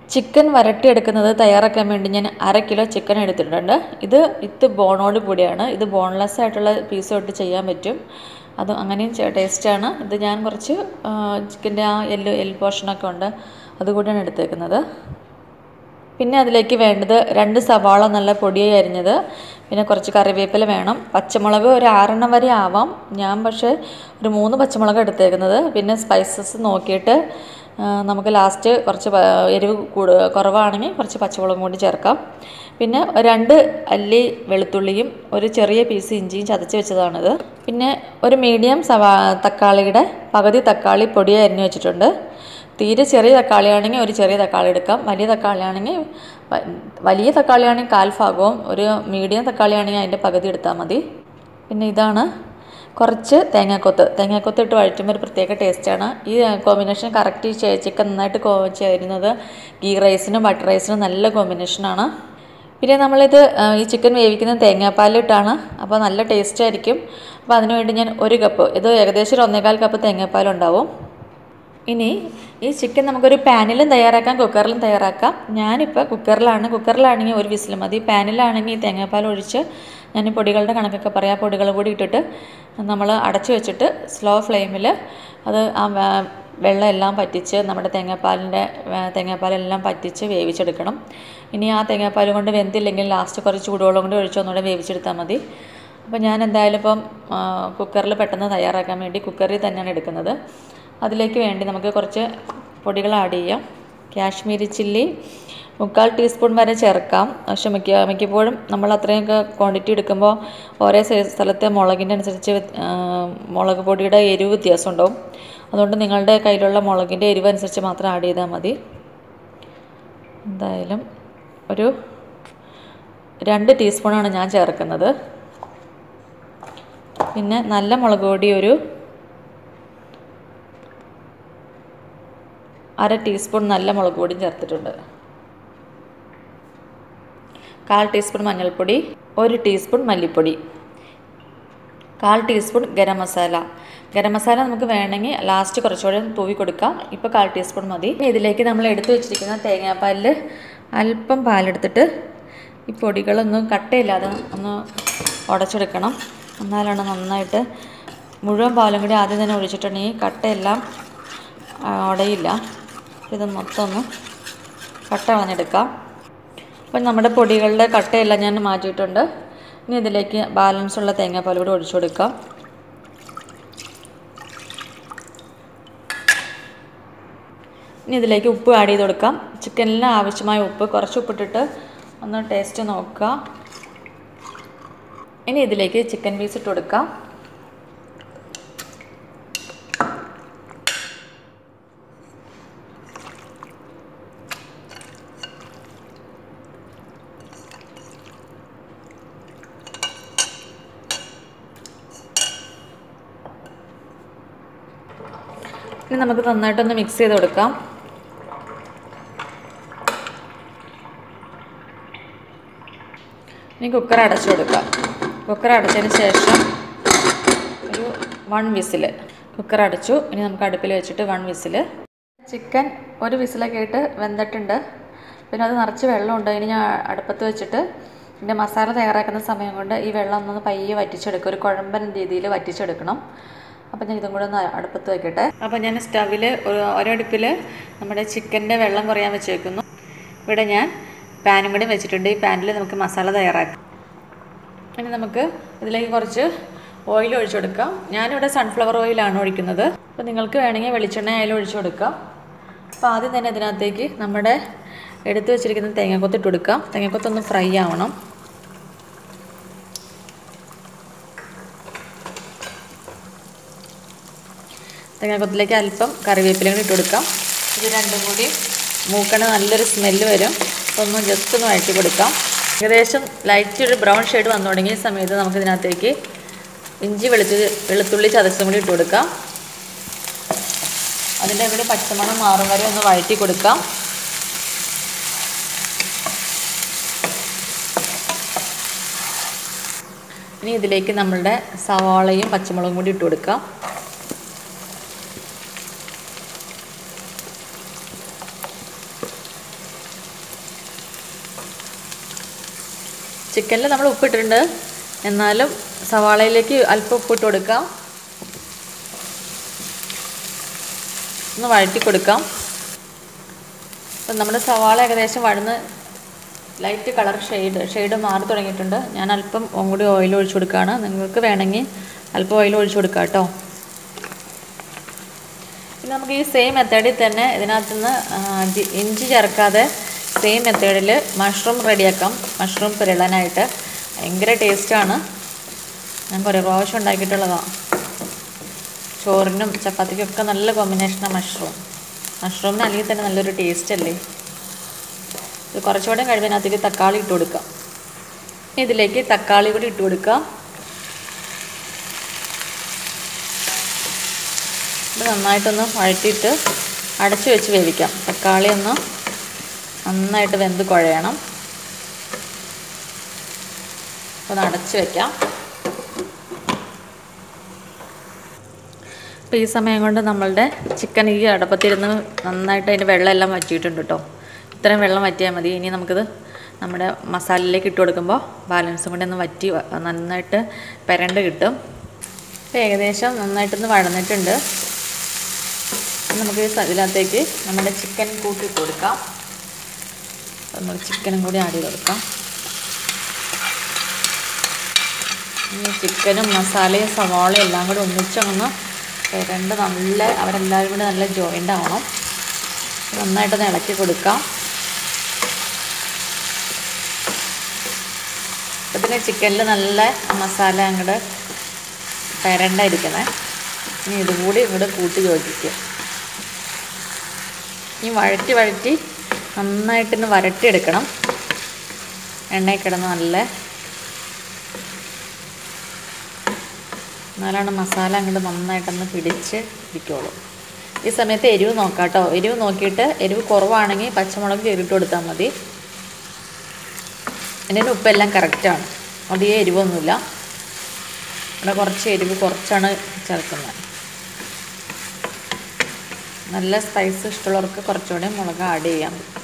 chicken വരട്ടിയെടുക്കുന്നത് തയ്യാറാക്കാൻ വേണ്ടി ഞാൻ അര കിലോ ചിക്കൻ എടുത്തിട്ടുണ്ട് ഇത് ഇത് ബോണോട് കൂടിയാണ് ഇത് ബോൺലെസ് ആയിട്ടുള്ള പീസ് തൊട്ട് ചെയ്യാൻ പറ്റും അത് അങ്ങനെയും ടേസ്റ്റാണ് ഇത് ഞാൻ കുറച്ച് ചിക്കൻ്റെ ആ എല്ല് എൽ പോർഷനൊക്കെ ഉണ്ട് അതുകൂടിയാണ് എടുത്തേക്കുന്നത് പിന്നെ അതിലേക്ക് വേണ്ടത് രണ്ട് സവാള നല്ല പൊടിയായി അരിഞ്ഞത് പിന്നെ കുറച്ച് കറിവേപ്പില വേണം പച്ചമുളക് ഒരു ആറെണ്ണം വരെ ആവാം ഞാൻ പക്ഷേ ഒരു മൂന്ന് പച്ചമുളക് എടുത്തേക്കുന്നത് പിന്നെ സ്പൈസസ് നോക്കിയിട്ട് ആ, നമുക്ക് ലാസ്റ്റ് കുറച്ച് പ- എരിവ് കൂടു കുറവാണെങ്കിൽ കുറച്ച് പച്ചമുളകും കൂടി ചേർക്കാം പിന്നെ രണ്ട് അല്ലി വെളുത്തുള്ളിയും ഒരു ചെറിയ പീസ് ഇഞ്ചിയും ചതച്ച് വെച്ചതാണിത് പിന്നെ ഒരു മീഡിയം സവാ തക്കാളിയുടെ പകുതി തക്കാളി പൊടിയായി അരിഞ്ഞു വെച്ചിട്ടുണ്ട് തീരെ ചെറിയ തക്കാളിയാണെങ്കിൽ ഒരു ചെറിയ തക്കാളി എടുക്കാം വലിയ തക്കാളിയാണെങ്കിൽ വ- വലിയ തക്കാളിയാണെങ്കിൽ കാൽ ഭാഗവും ഒരു മീഡിയം തക്കാളിയാണെങ്കിൽ അതിൻ്റെ പകുതി എടുത്താൽ മതി പിന്നെ ഇതാണ് കുറച്ച് തേങ്ങാക്കൊത്ത് തേങ്ങാക്കൊത്ത് ഇട്ട് വഴറ്റുമ്പോൾ ഒരു പ്രത്യേക ടേസ്റ്റാണ് ഈ കോമ്പിനേഷൻ കറക്റ്റ് ചിക്കൻ നന്നായിട്ട് കോ ചേരുന്നത് ഗീ റൈസിനും ബട്ടർ റൈസിനും നല്ല കോമ്പിനേഷനാണ് പിന്നെ നമ്മളിത് ആ, ഈ ചിക്കൻ വേവിക്കുന്നത് തേങ്ങാപ്പാലിട്ടാണ് അപ്പോൾ നല്ല ടേസ്റ്റ് ആയിരിക്കും അപ്പോൾ അതിനുവേണ്ടി ഞാൻ ഒരു കപ്പ് ഇത് ഏകദേശം ഒരു ഒന്നേകാൽ കപ്പ് തേങ്ങാപ്പാലുണ്ടാവും ഇനി ഈ ചിക്കൻ നമുക്കൊരു പാനിലും തയ്യാറാക്കാം കുക്കറിലും തയ്യാറാക്കാം ഞാനിപ്പോൾ കുക്കറിലാണ് കുക്കറിലാണെങ്കിൽ ഒരു വിസിൽ മതി പാനിലാണെങ്കിൽ ഈ തേങ്ങാപ്പാൽ ഒഴിച്ച് ഞാൻ ഈ പൊടികളുടെ കണക്കൊക്കെ പറയാം ആ പൊടികൾ കൂടി ഇട്ടിട്ട് നമ്മൾ അടച്ചു വെച്ചിട്ട് സ്ലോ ഫ്ലെയിമിൽ അത് ആ വേ- വെള്ളം എല്ലാം പറ്റിച്ച് നമ്മുടെ തേങ്ങാപ്പാലിൻ്റെ വേ- തേങ്ങാപ്പാലെല്ലാം പറ്റിച്ച് വേവിച്ചെടുക്കണം ഇനി ആ തേങ്ങാപ്പാൽ കൊണ്ട് വെന്തില്ലെങ്കിൽ ലാസ്റ്റ് കുറച്ച് ചൂടുവെള്ളം കൊണ്ട് ഒഴിച്ചൊന്നുകൂടെ വേവിച്ചെടുത്താൽ മതി അപ്പോൾ ഞാൻ എന്തായാലും ഇപ്പം കുക്കറിൽ പെട്ടെന്ന് തയ്യാറാക്കാൻ വേണ്ടി കുക്കറിൽ തന്നെയാണ് എടുക്കുന്നത് അതിലേക്ക് വേണ്ടി നമുക്ക് കുറച്ച് പൊടികൾ ആഡ് ചെയ്യാം കാശ്മീരി ചില്ലി മുക്കാൽ ടീസ്പൂൺ വരെ ചേർക്കാം പക്ഷെ മിക്ക മിക്കപ്പോഴും നമ്മൾ അത്രയൊക്കെ ക്വാണ്ടിറ്റി എടുക്കുമ്പോൾ ഓരോ സൈ- സ്ഥലത്തെ മുളകിൻ്റെ അനുസരിച്ച് വ്യത്- ആ, മുളക് പൊടിയുടെ എരിവ് വ്യത്യാസം ഉണ്ടാവും അതുകൊണ്ട് നിങ്ങളുടെ കയ്യിലുള്ള മുളകിൻ്റെ എരിവ് അനുസരിച്ച് മാത്രം ആഡ് ചെയ്താൽ മതി എന്തായാലും ഒരു രണ്ട് ടീസ്പൂണാണ് ഞാൻ ചേർക്കുന്നത് പിന്നെ നല്ല മുളക് പൊടി ഒരു അര ടീസ്പൂൺ നല്ല മുളക് പൊടിയും ചേർത്തിട്ടുണ്ട് കാൽ ടീസ്പൂൺ മഞ്ഞൾപ്പൊടി ഒരു ടീസ്പൂൺ മല്ലിപ്പൊടി കാൽ ടീസ്പൂൺ ഗരം മസാല ഗരം മസാല നമുക്ക് വേണമെങ്കിൽ ലാസ്റ്റ് കുറച്ചുകൂടെ തൂവി കൊടുക്കാം ഇപ്പോൾ കാൽ ടീസ്പൂൺ മതി ഇനി ഇതിലേക്ക് നമ്മൾ എടുത്തു വെച്ചിരിക്കുന്ന തേങ്ങാപ്പാലിൽ അല്പം പാലെടുത്തിട്ട് ഈ പൊടികളൊന്ന് കട്ടയില്ലാതെ ഒന്ന് ഉടച്ചെടുക്കണം എന്നാലാണ് നന്നായിട്ട് മുഴുവൻ പാലും കൂടി ആദ്യം തന്നെ ഒഴിച്ചിട്ടുണ്ടെങ്കിൽ കട്ടയെല്ലാം ആ, ഉടയില്ല ഇത് മൊത്തം ഒന്ന് കട്ട കളഞ്ഞെടുക്കാം അപ്പം നമ്മുടെ പൊടികളുടെ കട്ടയെല്ലാം ഞാൻ മാറ്റിയിട്ടുണ്ട് ഇനി ഇതിലേക്ക് ബാലൻസ് ഉള്ള തേങ്ങാപ്പാൽ കൂടി ഒഴിച്ചു കൊടുക്കാം ഇനി ഇതിലേക്ക് ഉപ്പ് ആഡ് ചെയ്ത് കൊടുക്കാം ചിക്കനിന് ആവശ്യമായ ഉപ്പ് കുറച്ച് ഉപ്പിട്ടിട്ട് ഒന്ന് ടേസ്റ്റ് നോക്കുക ഇനി ഇതിലേക്ക് ചിക്കൻ പീസ് ഇട്ട് കൊടുക്കാം ഇനി നമുക്ക് നന്നായിട്ടൊന്ന് മിക്സ് ചെയ്ത് കൊടുക്കാം ഇനി കുക്കർ അടച്ചു കൊടുക്കാം കുക്കർ അടച്ചതിന് ശേഷം ഒരു വൺ വിസിൽ കുക്കർ അടച്ചു ഇനി നമുക്ക് അടുപ്പിൽ വെച്ചിട്ട് വൺ വിസിൽ ചിക്കൻ ഒരു വിസിലൊക്കെ ഇട്ട് വെന്തിട്ടുണ്ട് പിന്നെ അത് നിറച്ച് വെള്ളമുണ്ട് ഇനി ഞാൻ അടുപ്പത്ത് വെച്ചിട്ട് ഇതിൻ്റെ മസാല തയ്യാറാക്കുന്ന സമയം കൊണ്ട് ഈ വെള്ളം ഒന്ന് പയ്യെ വറ്റിച്ചെടുക്കും ഒരു കുഴമ്പൻ രീതിയിൽ വറ്റിച്ചെടുക്കണം അപ്പം ഞാൻ ഇതും കൂടെ ഒന്ന് അടുപ്പത്ത് വെക്കട്ടെ അപ്പം ഞാൻ സ്റ്റവിൽ ഒരടുപ്പിൽ നമ്മുടെ ചിക്കൻ്റെ വെള്ളം കുറയാൻ വെച്ച് വെക്കുന്നു ഇവിടെ ഞാൻ പാനും കൂടി വെച്ചിട്ടുണ്ട് ഈ പാനിൽ നമുക്ക് മസാല തയ്യാറാക്കാം ഇനി നമുക്ക് ഇതിലേക്ക് കുറച്ച് ഓയിൽ ഒഴിച്ചു കൊടുക്കാം ഞാനിവിടെ സൺഫ്ലവർ ഓയിലാണ് ഒഴിക്കുന്നത് അപ്പോൾ നിങ്ങൾക്ക് വേണമെങ്കിൽ വെളിച്ചെണ്ണ ആയാലും ഒഴിച്ചു കൊടുക്കാം അപ്പോൾ ആദ്യം തന്നെ ഇതിനകത്തേക്ക് നമ്മുടെ എടുത്തു വെച്ചിരിക്കുന്ന തേങ്ങാക്കൊത്ത് ഇട്ട് കൊടുക്കാം തേങ്ങാക്കൊത്തൊന്ന് ഫ്രൈ ആവണം തേങ്ങാക്കൊത്തിലേക്ക് അല്പം കറിവേപ്പിലയും കൂടി ഇട്ട് കൊടുക്കാം ഇത് രണ്ടും കൂടി മൂക്കണ നല്ലൊരു സ്മെല്ല് വരും അപ്പോൾ ഒന്ന് ജസ്റ്റ് ഒന്ന് വഴറ്റി കൊടുക്കാം ഏകദേശം ലൈറ്റ് ഒരു ബ്രൗൺ ഷെയ്ഡ് വന്നു തുടങ്ങിയ സമയത്ത് നമുക്ക് ഇതിനകത്തേക്ക് ഇഞ്ചി വെളുത്തു വെളുത്തുള്ളി ചതച്ചും കൂടി ഇട്ട് കൊടുക്കാം അതിൻ്റെ കൂടെ പച്ചമണം മാറും വരെ ഒന്ന് വഴറ്റി കൊടുക്കാം ഇനി ഇതിലേക്ക് നമ്മളുടെ സവാളയും പച്ചമുളകും കൂടി ഇട്ട് കൊടുക്കാം ചിക്കനിൽ നമ്മൾ ഉപ്പിട്ടിട്ടുണ്ട് എന്നാലും സവാളയിലേക്ക് അല്പം ഉപ്പിട്ട് കൊടുക്കാം ഒന്ന് വഴറ്റി കൊടുക്കാം അപ്പം നമ്മുടെ സവാള ഏകദേശം വഴന്ന് ലൈറ്റ് കളർ ഷെയ്ഡ് ഷെയ്ഡ് മാറി തുടങ്ങിയിട്ടുണ്ട് ഞാൻ അല്പം കൂടി ഓയിൽ ഒഴിച്ചു കൊടുക്കുകയാണ് നിങ്ങൾക്ക് വേണമെങ്കിൽ അല്പം ഓയിൽ ഒഴിച്ചു കൊടുക്കാം കേട്ടോ പിന്നെ നമുക്ക് ഈ സെയിം മെത്തേഡിൽ തന്നെ ഇതിനകത്തുനിന്ന് ഇഞ്ചി ചേർക്കാതെ സെയിം മെത്തേഡിൽ മഷ്റൂം റെഡിയാക്കാം മഷ്റൂം പിരളനായിട്ട് ഭയങ്കര ടേസ്റ്റാണ് ഞാൻ കുറേ പ്രാവശ്യം ഉണ്ടാക്കിയിട്ടുള്ളതാണ് ചോറിനും ചപ്പാത്തിക്കൊക്കെ നല്ല കോമ്പിനേഷനാണ് മഷ്റൂം മഷ്റൂമിന് അല്ലെങ്കിൽ തന്നെ നല്ലൊരു ടേസ്റ്റ് അല്ലേ ഇത് കുറച്ചുകൂടെ കഴിവിനകത്തേക്ക് തക്കാളി ഇട്ട് കൊടുക്കാം ഇതിലേക്ക് തക്കാളി കൂടി ഇട്ട് കൊടുക്കാം ഇത് നന്നായിട്ടൊന്ന് വഴറ്റിയിട്ട് അടച്ചു വെച്ച് വേവിക്കാം തക്കാളി ഒന്ന് നന്നായിട്ട് വെന്ത് കുഴയണം ഒന്ന് അടച്ചു വെക്കാം അപ്പോൾ ഈ സമയം കൊണ്ട് നമ്മളുടെ ചിക്കൻ ഈ അടപ്പത്തിരുന്ന് നന്നായിട്ട് അതിൻ്റെ വെള്ളമെല്ലാം വറ്റിയിട്ടുണ്ട് കേട്ടോ ഇത്രയും വെള്ളം വറ്റിയാൽ മതി ഇനി നമുക്കിത് നമ്മുടെ മസാലയിലേക്ക് ഇട്ട് കൊടുക്കുമ്പോൾ ബാലൻസും കൂടി ഒന്ന് വറ്റി നന്നായിട്ട് പെരണ്ട് കിട്ടും ഇപ്പോൾ ഏകദേശം നന്നായിട്ടൊന്ന് വഴന്നിട്ടുണ്ട് നമുക്ക് ഇതിനകത്തേക്ക് നമ്മുടെ ചിക്കൻ കൂട്ടിയിട്ട് കൊടുക്കാം നമ്മൾ ചിക്കനും കൂടി ആഡ് ചെയ്ത് കൊടുക്കാം ഈ ചിക്കനും മസാലയും സവാളയും എല്ലാം കൂടി ഒന്നിച്ചൊന്ന് രണ്ട് നല്ല അവരെല്ലാവരും കൂടി നല്ല ജോയിൻ്റ് ആവണം നന്നായിട്ടൊന്ന് ഇളക്കി കൊടുക്കാം ഇതിന് ചിക്കനിൽ നല്ല മസാല അങ്ങോട്ട് പെരണ്ടായിരിക്കണേ ഇനി ഇതുകൂടി ഇങ്ങോട്ട് കൂട്ടി യോജിക്കുക ഇനി വഴറ്റി വഴറ്റി നന്നായിട്ടൊന്ന് വരട്ടിയെടുക്കണം എണ്ണയിൽ കിടന്ന് നല്ല എന്നാലാണ് മസാല അങ്ങോട്ട് നന്നായിട്ടൊന്ന് പിടിച്ച് ഇരിക്കുള്ളൂ ഈ സമയത്ത് എരിവ് നോക്കാം കേട്ടോ എരിവ് നോക്കിയിട്ട് എരിവ് കുറവാണെങ്കിൽ പച്ചമുളക് ചേരിട്ട് കൊടുത്താൽ മതി എൻ്റെ ഉപ്പെല്ലാം കറക്റ്റാണ് അധികം എരിവൊന്നുമില്ല ഇവിടെ കുറച്ച് എരിവ് കുറച്ചാണ് ചേർക്കുന്നത് നല്ല സ്പൈസ് ഇഷ്ടമുള്ളവർക്ക് കുറച്ചുകൂടെ മുളക് ആഡ് ചെയ്യാം